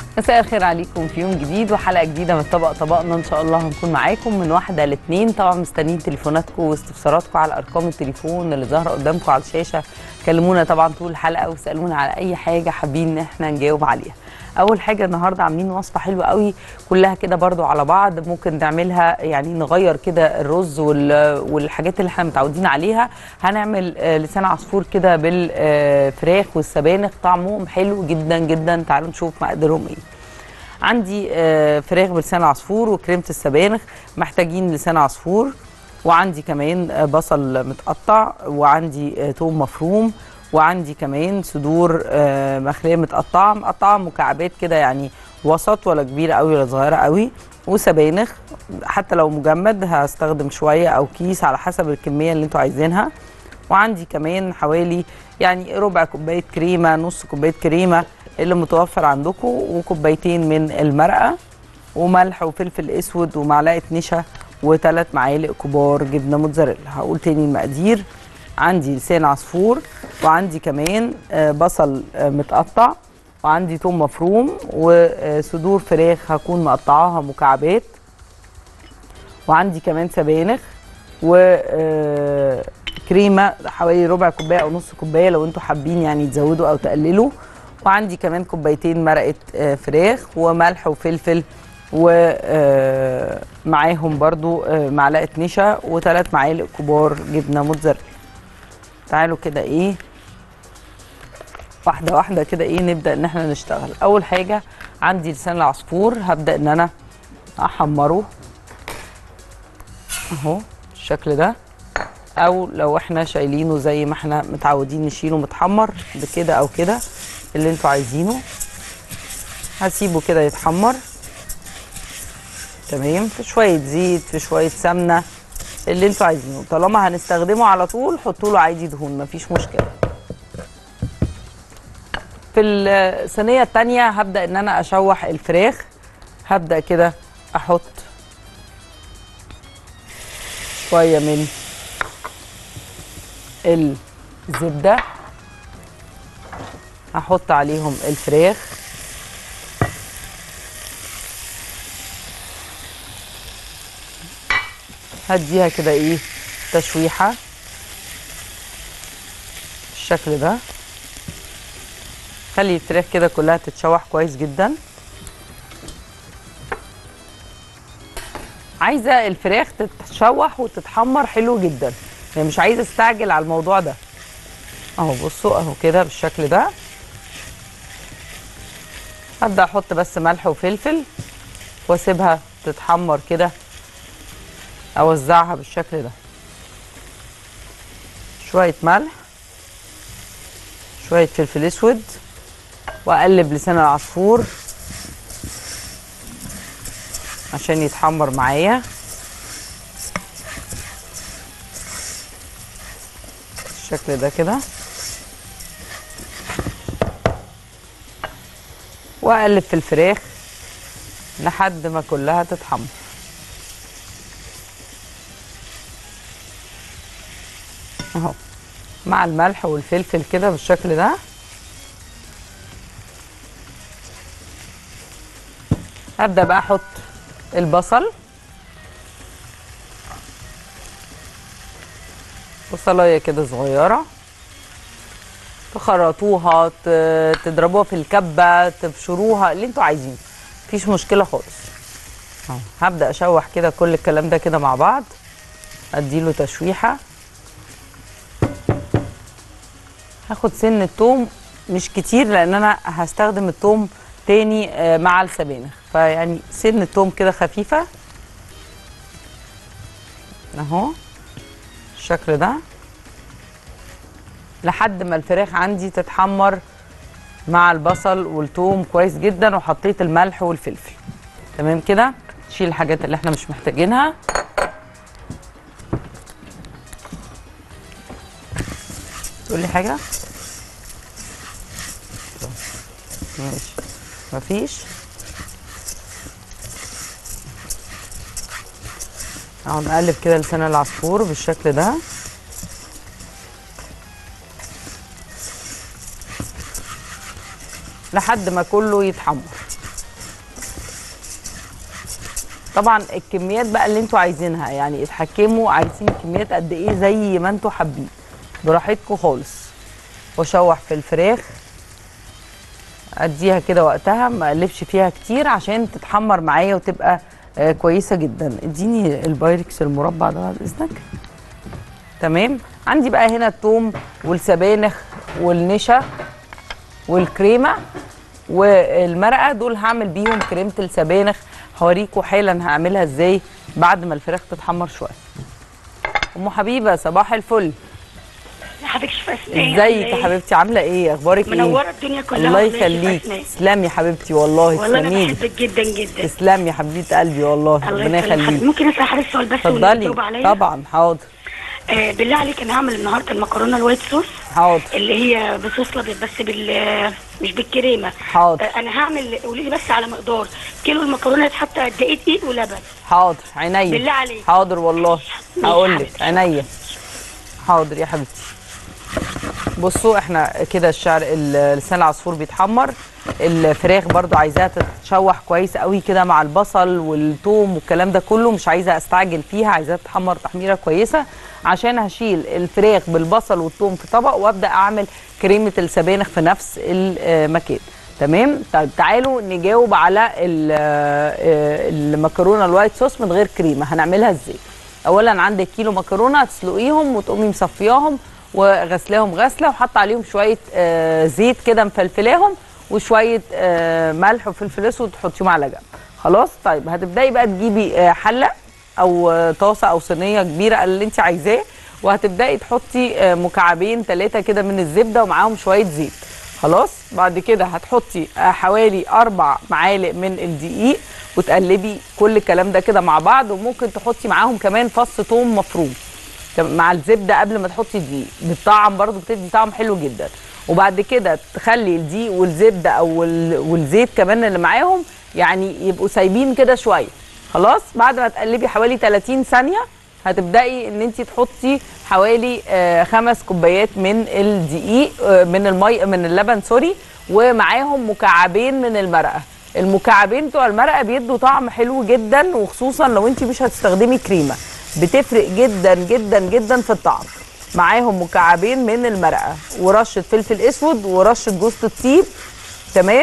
مساء الخير عليكم في يوم جديد وحلقه جديده من طبق طبقنا ان شاء الله هنكون معاكم من واحده لاثنين طبعا مستنيين تليفوناتكم واستفساراتكم على ارقام التليفون اللي ظاهره قدامكم على الشاشه كلمونا طبعا طول الحلقه واسالونا على اي حاجه حابين ان احنا نجاوب عليها اول حاجه النهارده عاملين وصفه حلوه قوي كلها كده برضو على بعض ممكن نعملها يعني نغير كده الرز وال- والحاجات اللي احنا متعودين عليها هنعمل آه، لسان عصفور كده بالفراخ والسبانخ طعمهم حلو جدا جدا تعالوا نشوف مقاديرهم ايه عندي آه، فراخ بلسان عصفور وكريمه السبانخ محتاجين لسان عصفور وعندي كمان آه، بصل متقطع وعندي آه، توم مفروم وعندي كمان صدور آه، مخليه متقطعه مقطعه مكعبات كده يعني وسط ولا كبيره قوي ولا صغيره قوي وسبانخ حتى لو مجمد هستخدم شويه او كيس على حسب الكميه اللي انتوا عايزينها وعندي كمان حوالي يعني ربع كوبايه كريمه نص كوبايه كريمه اللي متوفر عندكم وكوبايتين من المرقه وملح وفلفل اسود ومعلقه نشا وثلاث معالق كبار جبنه موتزاريلا هقول تاني المقادير عندي لسان عصفور وعندي كمان آه، بصل آه، متقطع وعندي توم مفروم وصدور فراخ هكون مقطعاها مكعبات وعندي كمان سبانخ وكريمه حوالي ربع كوبايه او نص كوبايه لو انتوا حابين يعني تزودوا او تقللوا وعندي كمان كوبايتين مرقه آه، فراخ وملح وفلفل ومعاهم برضو آه، معلقه نشا وثلاث معالق كبار جبنه موتزاريلا تعالوا كده ايه واحده واحده كده ايه نبدا ان احنا نشتغل اول حاجه عندي لسان العصفور هبدا ان انا احمره اهو بالشكل ده او لو احنا شايلينه زي ما احنا متعودين نشيله متحمر بكده او كده اللي انتوا عايزينه هسيبه كده يتحمر تمام في شويه زيت في شويه سمنه اللي انتوا عايزينه طالما هنستخدمه على طول حطوا له عادي دهون مفيش مشكله في الصينيه التانية هبدا ان انا اشوح الفراخ هبدا كده احط شويه من الزبده هحط عليهم الفراخ هديها كده ايه تشويحه بالشكل ده خلي الفراخ كده كلها تتشوح كويس جدا عايزه الفراخ تتشوح وتتحمر حلو جدا يعني مش عايزه استعجل على الموضوع ده اهو بصوا اهو كده بالشكل ده هبدا احط بس ملح وفلفل واسيبها تتحمر كده اوزعها بالشكل ده شويه ملح شويه فلفل اسود واقلب لسان العصفور عشان يتحمر معايا بالشكل ده كده واقلب في الفراخ لحد ما كلها تتحمر اهو مع الملح والفلفل كده بالشكل ده هبدا بقى احط البصل بصلايه كده صغيره تخرطوها ت- تضربوها في الكبه تبشروها اللي انتوا عايزينه مفيش مشكله خالص اهو هبدا اشوح كده كل الكلام ده كده مع بعض اديله تشويحه هاخد سن التوم مش كتير لان انا هستخدم التوم تاني آه، مع السبانخ فيعني سن التوم كده خفيفه اهو الشكل ده لحد ما الفراخ عندي تتحمر مع البصل والثوم كويس جدا وحطيت الملح والفلفل تمام كده شيل الحاجات اللي احنا مش محتاجينها تقول لي حاجه ماشي مفيش اهو نقلب كده لسان العصفور بالشكل ده لحد ما كله يتحمر طبعا الكميات بقى اللي انتوا عايزينها يعني اتحكموا عايزين كميات قد ايه زي ما انتوا حابين براحتكم خالص واشوح في الفراخ اديها كده وقتها ما اقلبش فيها كتير عشان تتحمر معايا وتبقى آه كويسه جدا اديني البايركس المربع ده بعد اذنك تمام عندي بقى هنا الثوم والسبانخ والنشا والكريمه والمرقه دول هعمل بيهم كريمه السبانخ هوريكم حالا هعملها ازاي بعد ما الفراخ تتحمر شويه ام حبيبه صباح الفل يا حبيبتي فاسنان ازيك يا حبيبتي عامله ايه اخبارك ايه منوره الدنيا كلها الله والله يا يخليك فاسنان. تسلمي يا حبيبتي والله والله انا تسلمي لي. بحبك جدا جدا تسلمي يا حبيبه قلبي والله الله ربنا يخليك حبيبي. يخليك ممكن اسال حضرتك سؤال بس اتفضلي ونجاوب عليا طبعا حاضر آه بالله عليك انا هعمل النهارده المكرونه الوايت صوص حاضر اللي هي بصوص الابيض بس بال مش بالكريمه حاضر. آه انا هعمل قولي لي بس على مقدار كيلو المكرونه يتحط قد ايه دقيق ولبن حاضر عينيا بالله عليك. حاضر والله ماشي هقول لك حبيبتي. عينيا حاضر يا حبيبتي بصوا احنا كده الشعر ال- لسان العصفور بيتحمر الفراخ برضو عايزاها تتشوح كويس قوي كده مع البصل والثوم والكلام ده كله مش عايزه استعجل فيها عايزاها تتحمر تحميره كويسه عشان هشيل الفراخ بالبصل والثوم في طبق وابدا اعمل كريمه السبانخ في نفس المكان تمام طيب تعالوا نجاوب على ال- آه، المكرونه الوايت صوص من غير كريمه هنعملها ازاي اولا عندك كيلو مكرونه هتسلقيهم وتقومي مصفياهم وغسلاهم غسله وحط عليهم شويه آه، زيت كده مفلفلاهم وشويه آه، ملح وفلفل اسود تحطيهم على جنب خلاص طيب هتبداي بقى تجيبي آه، حله او آه، طاسه او صينيه كبيره اللي انت عايزاه وهتبداي تحطي آه، مكعبين ثلاثه كده من الزبده ومعاهم شويه زيت خلاص بعد كده هتحطي آه، حوالي اربع معالق من الدقيق وتقلبي كل الكلام ده كده مع بعض وممكن تحطي معاهم كمان فص ثوم مفروم تم- مع الزبده قبل ما تحطي الدقيق بالطعم برضو بتدي طعم حلو جدا وبعد كده تخلي الدقيق والزبده او ال- والزيت كمان اللي معاهم يعني يبقوا سايبين كده شويه خلاص بعد ما تقلبي حوالي 30 ثانيه هتبداي ان انت تحطي حوالي آه، خمس كوبايات من الدقيق آه، من المي من اللبن سوري ومعاهم مكعبين من المرقه المكعبين بتوع المرقه بيدوا طعم حلو جدا وخصوصا لو انت مش هتستخدمي كريمه بتفرق جدا جدا جدا في الطعم معاهم مكعبين من المرقه ورشه فلفل اسود ورشه جوز الطيب تمام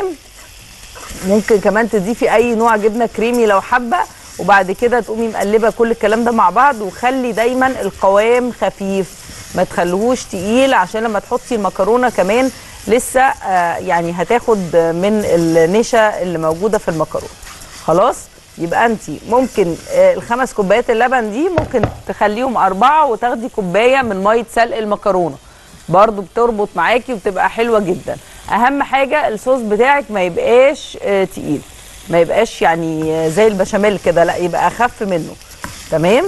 ممكن كمان تضيفي اي نوع جبنه كريمي لو حابه وبعد كده تقومي مقلبه كل الكلام ده مع بعض وخلي دايما القوام خفيف ما تخلوهوش تقيل عشان لما تحطي المكرونه كمان لسه آه يعني هتاخد من النشا اللي موجوده في المكرونه خلاص يبقى انت ممكن آه الخمس كوبايات اللبن دي ممكن تخليهم اربعه وتاخدي كوبايه من ميه سلق المكرونه برضو بتربط معاكي وبتبقى حلوه جدا اهم حاجه الصوص بتاعك ما يبقاش آه تقيل ما يبقاش يعني آه، زي البشاميل كده لا يبقى اخف منه تمام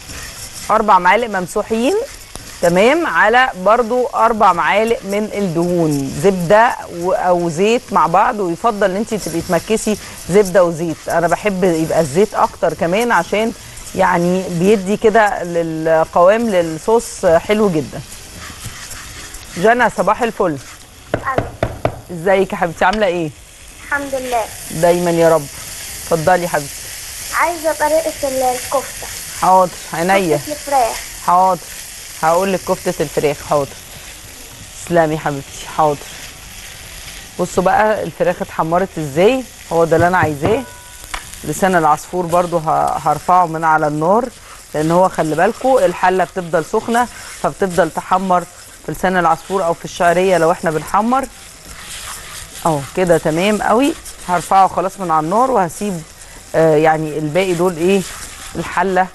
اربع معالق ممسوحين تمام على برضو اربع معالق من الدهون زبده و- او زيت مع بعض ويفضل ان انت تبقي تمكسي زبده وزيت انا بحب يبقى الزيت اكتر كمان عشان يعني بيدي كده للقوام للصوص حلو جدا جنى صباح الفل الو ازيك يا حبيبتي عامله ايه الحمد لله دايما يا رب اتفضلي يا حبيبتي عايزه طريقه الكفته حاضر عينيا كفته الفراخ حاضر هقول لك كفته الفراخ حاضر تسلمي يا حبيبتي حاضر بصوا بقى الفراخ اتحمرت ازاي هو ده اللي انا عايزاه لسان العصفور برضو ه- هرفعه من على النار لان هو خلي بالكوا الحله بتفضل سخنه فبتفضل تحمر في لسان العصفور او في الشعريه لو احنا بنحمر اهو كده تمام قوي هرفعه خلاص من على النار وهسيب آه يعني الباقي دول ايه الحله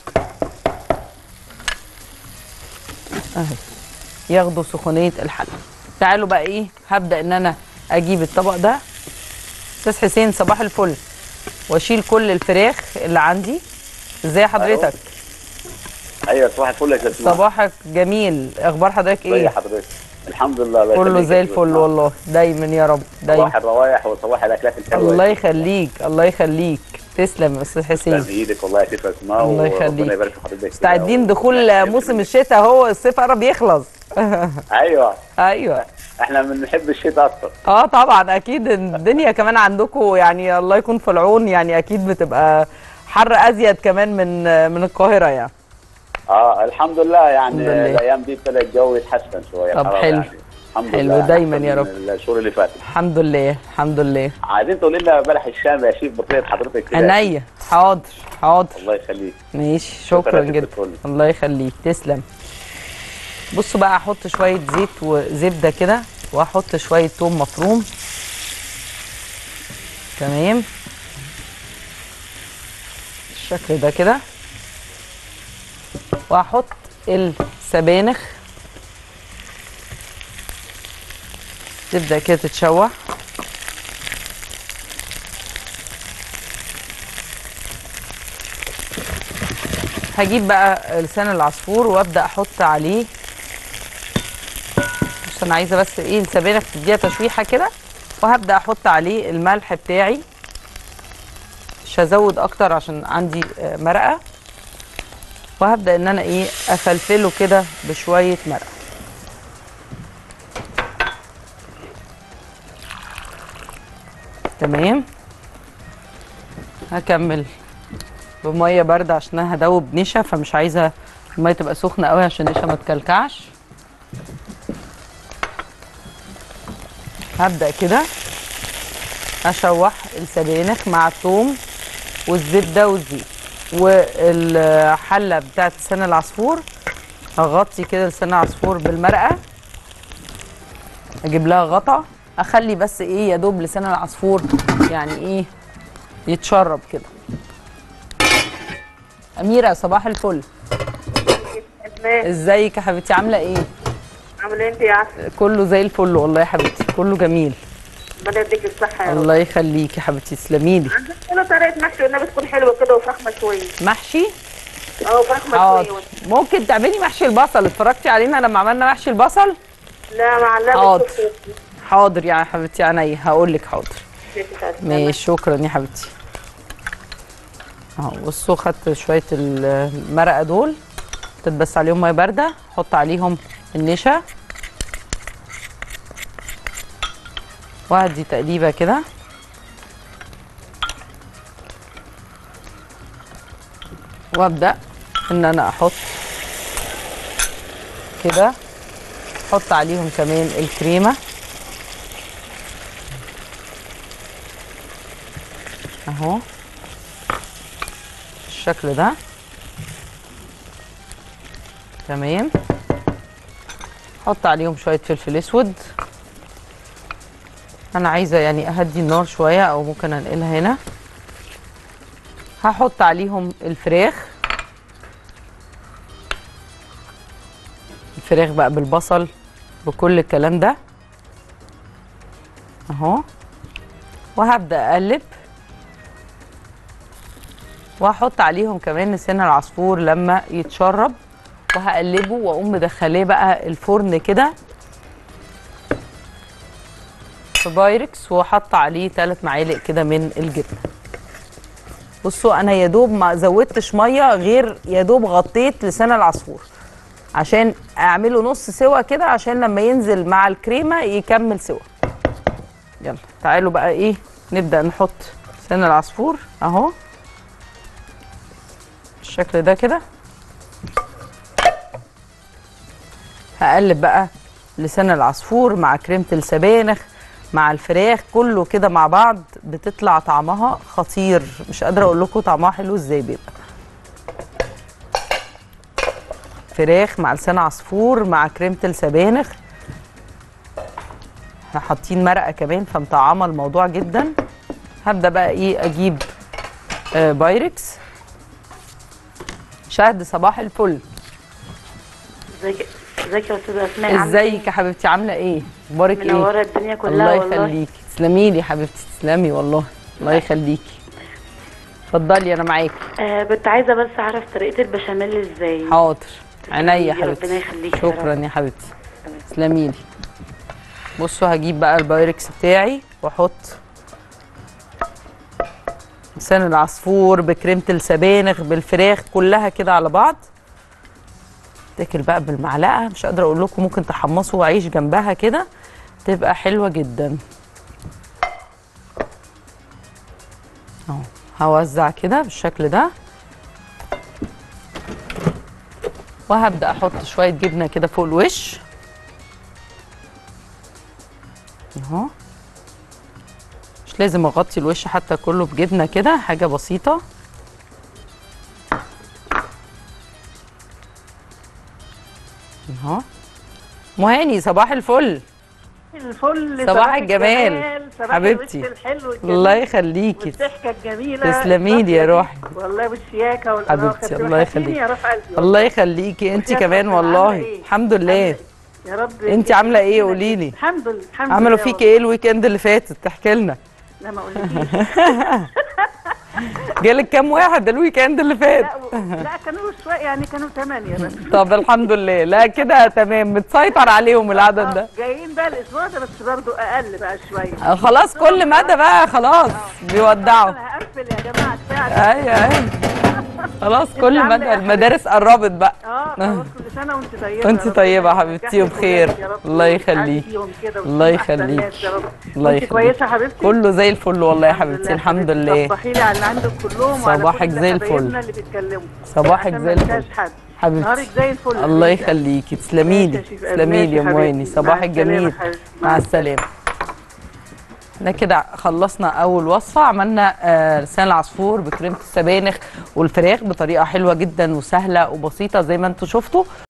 اهي ياخدوا سخونيه الحله تعالوا بقى ايه هبدا ان انا اجيب الطبق ده استاذ حسين صباح الفل واشيل كل الفراخ اللي عندي ازاي حضرتك ايوه صباح الفل يا استاذ اسماعيل. صباحك جميل اخبار حضرتك ازي ايه حضرتك الحمد لله الله كله يخليك زي يا أستاذ الفل اسماعيل. والله دايما يا رب صباح دايما الروايح وصباح الاكلات الحلوه الله يخليك الله يخليك تسلم يا استاذ تسلم حسين ايدك والله يا ست اسماء الله وربنا يخليك. يبارك في حضرتك كده مستعدين و- دخول موسم الشتاء اهو الصيف قرب يخلص ايوه ايوه احنا بنحب الشتاء اكتر اه طبعا اكيد الدنيا كمان عندكم يعني الله يكون في العون يعني اكيد بتبقى حر ازيد كمان من من القاهره يعني اه الحمد لله يعني الحمد لله. الايام دي ابتدى الجو يتحسن شويه طب الحرارة حلو. يعني. الحمد حلو، لله دايماً أحسن يا من رب. الشهور اللي فاتت الحمد لله الحمد لله عايزين تقولي لنا بلح الشام يا شيف بطريقه حضرتك كده عينيا حاضر حاضر الله يخليك ماشي شكرا شكراً جدا للكل. الله يخليك تسلم بصوا بقى احط شويه زيت وزبده كده واحط شويه توم مفروم تمام الشكل ده كده واحط السبانخ تبدا كده تتشوح هجيب بقى لسان العصفور وابدا احط عليه بس انا عايزه بس ايه السبانخ تديها تشويحه كده وهبدا احط عليه الملح بتاعي مش هزود اكتر عشان عندي آه، مرقه وهبدا ان انا ايه افلفله كده بشويه مرقه تمام هكمل بميه بارده عشان انا هدوب نشا فمش عايزه الميه تبقى سخنه قوي عشان النشا ما تكلكعش هبدا كده اشوح السبانخ مع الثوم والزبده والزيت والحله بتاعت لسان العصفور هغطي كده لسان العصفور بالمرقه اجيب لها غطا اخلي بس ايه يا دوب لسان العصفور يعني ايه يتشرب كده أميرة صباح الفل ازيك يا حبيبتي عاملة ايه؟ عامله انت يا عسل كله زي الفل والله يا حبيبتي كله جميل ربنا يديك الصحه يا رب الله يخليكي يا حبيبتي تسلمي لي عندك كل طريقه محشي والنبي تكون حلوه كده وفراخ مشويه محشي اه فراخ حاضر مشويه ممكن تعملي محشي البصل اتفرجتي علينا لما عملنا محشي البصل لا معلقه حاضر. بالصوص. حاضر يا حبيبتي عينيا هقول لك حاضر ماشي شكرا يا حبيبتي اهو بصوا خدت شويه المرقه دول تتبس عليهم ميه بارده حط عليهم النشا وهدي تقليبه كده وابدا ان انا احط كده احط عليهم كمان الكريمه اهو الشكل ده تمام احط عليهم شويه فلفل اسود انا عايزه يعني اهدي النار شويه او ممكن انقلها هنا هحط عليهم الفراخ الفراخ بقى بالبصل بكل الكلام ده اهو وهبدا اقلب وهحط عليهم كمان لسان العصفور لما يتشرب وهقلبه واقوم مدخلاه بقى الفرن كده في بايركس واحط عليه ثلاث معالق كده من الجبنه بصوا انا يا دوب ما زودتش ميه غير يا دوب غطيت لسان العصفور عشان اعمله نص سوا كده عشان لما ينزل مع الكريمه يكمل سوا يلا تعالوا بقى ايه نبدا نحط لسان العصفور اهو بالشكل ده كده هقلب بقى لسان العصفور مع كريمه السبانخ مع الفراخ كله كده مع بعض بتطلع طعمها خطير مش قادره اقول لكم طعمها حلو ازاي بيبقى فراخ مع لسان عصفور مع كريمه السبانخ احنا حاطين مرقه كمان فمطعمه الموضوع جدا هبدا بقى ايه اجيب آه بايركس شهد صباح الفل ازيك ازيك يا استاذه اسماء عاملة ازيك يا حبيبتي عامله ايه اخبارك إيه؟ ايه منوره الدنيا كلها الله والله يخليكي تسلمي لي يا حبيبتي تسلمي والله الله يخليكي اتفضلي انا معاكي آه كنت عايزه بس اعرف طريقه البشاميل ازاي حاضر عينيا يا ربنا حبيبتي يخليكي يا شكرا رب. يا حبيبتي تسلمي لي بصوا هجيب بقى البايركس بتاعي واحط لسان العصفور بكريمه السبانخ بالفراخ كلها كده على بعض تاكل بقى بالمعلقه مش قادره اقول لكم ممكن تحمصوا عيش جنبها كده تبقى حلوه جدا اهو هوزع كده بالشكل ده وهبدا احط شويه جبنه كده فوق الوش اهو مش لازم اغطي الوش حتى كله بجبنه كده حاجه بسيطه اهو مهاني صباح الفل الفل صباح الجمال. حبيبتي. الحلو الله يخليكي والضحكه الجميله تسلمي لي يا روحي والله بالشياكه والأناقة. حبيبتي، الله وحشتيني يخليكي. يا روح قلبي الله يخليكي انت وحياة كمان ربنا. والله عاملة إيه؟ الحمد لله يا رب انت عامله ايه قولي لي الحمد لله الحمد عملوا لله فيكي ايه الويك اند اللي فاتت تحكي لنا لا ما اقولكيش جالك كام واحد الويك اند اللي فات لا, و... لا كانوا شويه يعني كانوا ثمانيه بس طب الحمد لله لا كده تمام متسيطر عليهم العدد ده جايين بقى الاسبوع ده بس برضه اقل بقى شويه آه، خلاص كل مدى بقى خلاص بيودعوا انا هقفل يا جماعه كفايه ايوه ايوه خلاص كل عاملة مدى إيه يا المدارس قربت بقى اه خلاص كل سنه وانت طيبه وانت يا رب. طيبة يا حبيبتي نجحي وبخير. ولادك يا رب الله يخليك. وتعديهم كده الله وتبقوا أحسن يخليك. ناس يا رب الله وانت يخليك. كويسه حبيبتي كله زي الفل والله يا حبيبتي الحمد لله صبحي لي على اللي عندك كلهم وعلى صباحك كل زي الفل. حبايبنا اللي بيتكلموا صباحك عشان زي ما ننساش الفل حد حبيبتي نهارك زي الفل الله حبيبتي. يخليكي تسلمي ماشي لي يا شيخ. تسلمي لي يا ماشي مواني حبيبتي. صباحك مع السلامة جميل حبيبتي. مع السلامه احنا كده خلصنا اول وصفه عملنا آه، لسان العصفور بكريمه السبانخ والفراخ بطريقه حلوه جدا وسهله وبسيطه زي ما انتم شفتوا